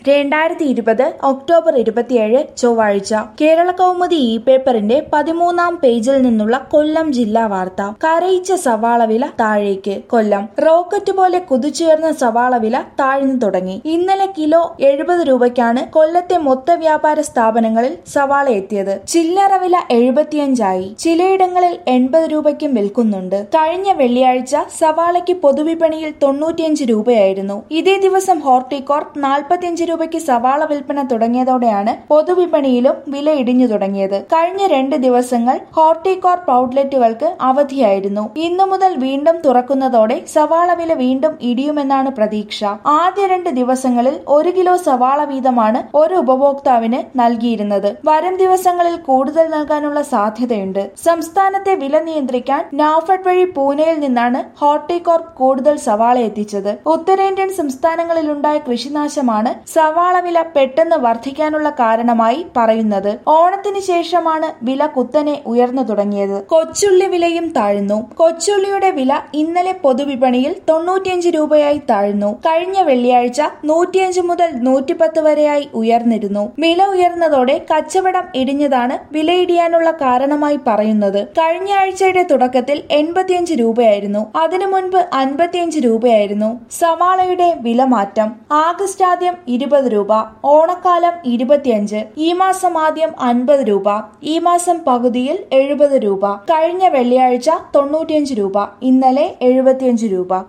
രണ്ടായിരത്തി ഇരുപത് ഒക്ടോബർ ഇരുപത്തിയേഴ് ചൊവ്വാഴ്ച കേരള കൗമുദി ഇ പേപ്പറിന്റെ പതിമൂന്നാം പേജിൽ നിന്നുള്ള കൊല്ലം ജില്ലാ വാർത്ത കരയിച്ച സവാള വില താഴേക്ക് കൊല്ലം റോക്കറ്റ് പോലെ കുതിച്ചുയർന്ന സവാള വില താഴ്ന്നു തുടങ്ങി ഇന്നലെ കിലോ എഴുപത് രൂപയ്ക്കാണ് കൊല്ലത്തെ മൊത്ത വ്യാപാര സ്ഥാപനങ്ങളിൽ സവാള എത്തിയത് ചില്ലറ വില എഴുപത്തിയഞ്ചായി ചിലയിടങ്ങളിൽ എൺപത് രൂപയ്ക്കും വിൽക്കുന്നുണ്ട് കഴിഞ്ഞ വെള്ളിയാഴ്ച സവാളയ്ക്ക് പൊതുവിപണിയിൽ തൊണ്ണൂറ്റിയഞ്ച് രൂപയായിരുന്നു ഇതേ ദിവസം ഹോർട്ടികോർപ്പ് നാൽപ്പത്തിയഞ്ച് രൂപയ്ക്ക് സവാള വിൽപ്പന തുടങ്ങിയതോടെയാണ് പൊതുവിപണിയിലും വില ഇടിഞ്ഞു തുടങ്ങിയത് കഴിഞ്ഞ രണ്ട് ദിവസങ്ങൾ ഹോർട്ടികോർപ്പ് ഔട്ട്ലെറ്റുകൾക്ക് അവധിയായിരുന്നു ഇന്നു മുതൽ വീണ്ടും തുറക്കുന്നതോടെ സവാള വില വീണ്ടും ഇടിയുമെന്നാണ് പ്രതീക്ഷ ആദ്യ രണ്ട് ദിവസങ്ങളിൽ ഒരു കിലോ സവാള വീതമാണ് ഒരു ഉപഭോക്താവിന് നൽകിയിരുന്നത് വരും ദിവസങ്ങളിൽ കൂടുതൽ നൽകാനുള്ള സാധ്യതയുണ്ട് സംസ്ഥാനത്തെ വില നിയന്ത്രിക്കാൻ നാഫഡ് വഴി പൂനെയിൽ നിന്നാണ് ഹോർട്ടികോർപ്പ് കൂടുതൽ സവാള എത്തിച്ചത് ഉത്തരേന്ത്യൻ സംസ്ഥാനങ്ങളിലുണ്ടായ കൃഷിനാശമാണ് സവാള വില പെട്ടെന്ന് വർദ്ധിക്കാനുള്ള കാരണമായി പറയുന്നത് ഓണത്തിന് ശേഷമാണ് വില കുത്തനെ ഉയർന്നു തുടങ്ങിയത് കൊച്ചുള്ളി വിലയും താഴ്ന്നു കൊച്ചുള്ളിയുടെ വില ഇന്നലെ പൊതുവിപണിയിൽ തൊണ്ണൂറ്റിയഞ്ച് രൂപയായി താഴ്ന്നു കഴിഞ്ഞ വെള്ളിയാഴ്ച നൂറ്റിയഞ്ച് മുതൽ നൂറ്റിപ്പത്ത് വരെയായി ഉയർന്നിരുന്നു വില ഉയർന്നതോടെ കച്ചവടം ഇടിഞ്ഞതാണ് വിലയിടിയാനുള്ള കാരണമായി പറയുന്നത് കഴിഞ്ഞ ആഴ്ചയുടെ തുടക്കത്തിൽ എൺപത്തിയഞ്ച് രൂപയായിരുന്നു അതിനു മുൻപ് അൻപത്തിയഞ്ച് രൂപയായിരുന്നു സവാളയുടെ വില മാറ്റം ആഗസ്റ്റ് ആദ്യം ഇരുപത് രൂപ ഓണക്കാലം ഇരുപത്തിയഞ്ച് ഈ മാസം ആദ്യം അൻപത് രൂപ ഈ മാസം പകുതിയിൽ എഴുപത് രൂപ കഴിഞ്ഞ വെള്ളിയാഴ്ച തൊണ്ണൂറ്റിയഞ്ച് രൂപ ഇന്നലെ എഴുപത്തിയഞ്ച് രൂപ